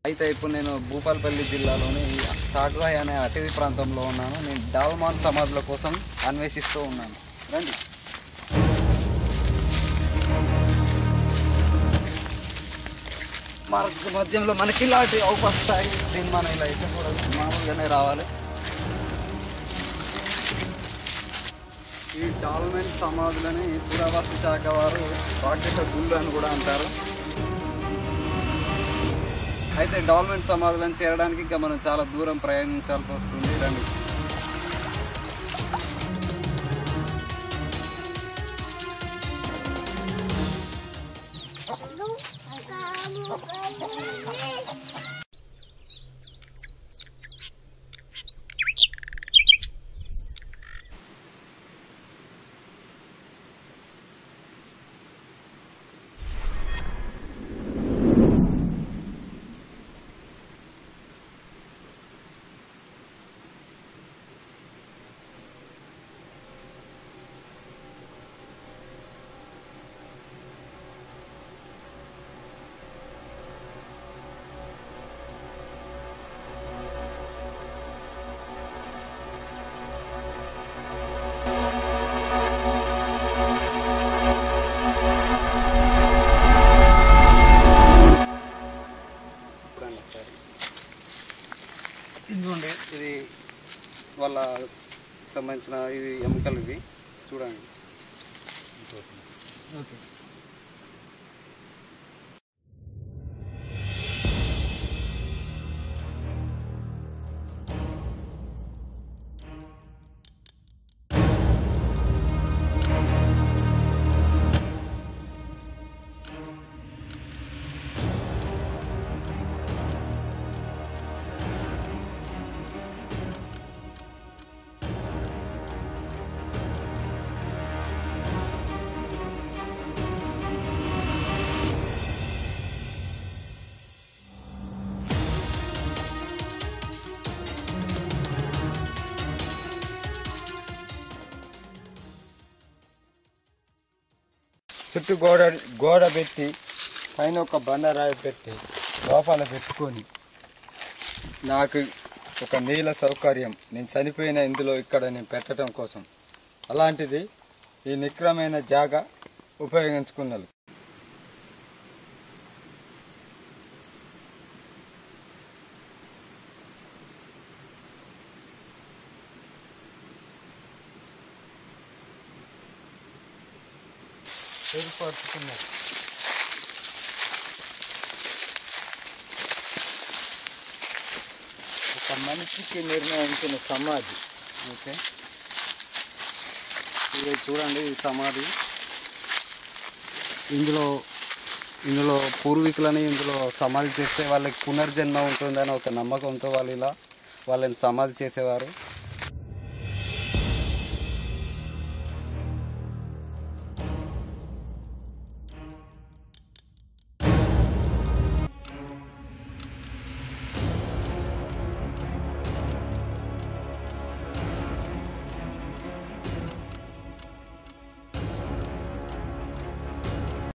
అయితే ఇప్పుడు నేను భూపాలపల్లి జిల్లాలోని తాడ్రాయ్ అనే అటవీ ప్రాంతంలో ఉన్నాను నేను డాల్మాన్ సమాధుల కోసం అన్వేషిస్తూ ఉన్నాను రండి మార్గ మధ్యంలో మనకి ఇలాంటి అవకాశాయి దీన్ని మనం ఇలా అయితే కూడా మామూలుగానే రావాలి ఈ డాల్మెన్ సమాధులని పురావస్తు శాఖ వారు రాకెట్ గుళ్ళు అని కూడా అంటారు అయితే డాల్మెన్ సమాధులను చేరడానికి ఇంకా మనం చాలా దూరం ప్రయాణించాల్సి వస్తుంది రండి రండి ఒకసారి. ఇదిగోండి ఇది వాళ్ళ సంబంధించిన ఇవి ఎముకలు ఇవి చూడండి ఓకే చుట్టూ గోడ గోడ పెట్టి పైన ఒక బండరాయి పెట్టి లోపల పెట్టుకొని నాకు ఒక నీళ్ళ సౌకర్యం నేను చనిపోయిన ఇందులో ఇక్కడ నేను పెట్టడం కోసం అలాంటిది ఈ నిక్రమైన జాగా ఉపయోగించుకున్నది ఏర్పరచుకున్నది ఒక మనిషికి నిర్ణయించిన సమాధి ఓకే ఇది చూడండి ఈ సమాధి ఇందులో ఇందులో పూర్వీకులని ఇందులో సమాధి చేస్తే వాళ్ళకి పునర్జన్మ ఉంటుందని ఒక నమ్మకంతో వాళ్ళు ఇలా వాళ్ళని సమాధి చేసేవారు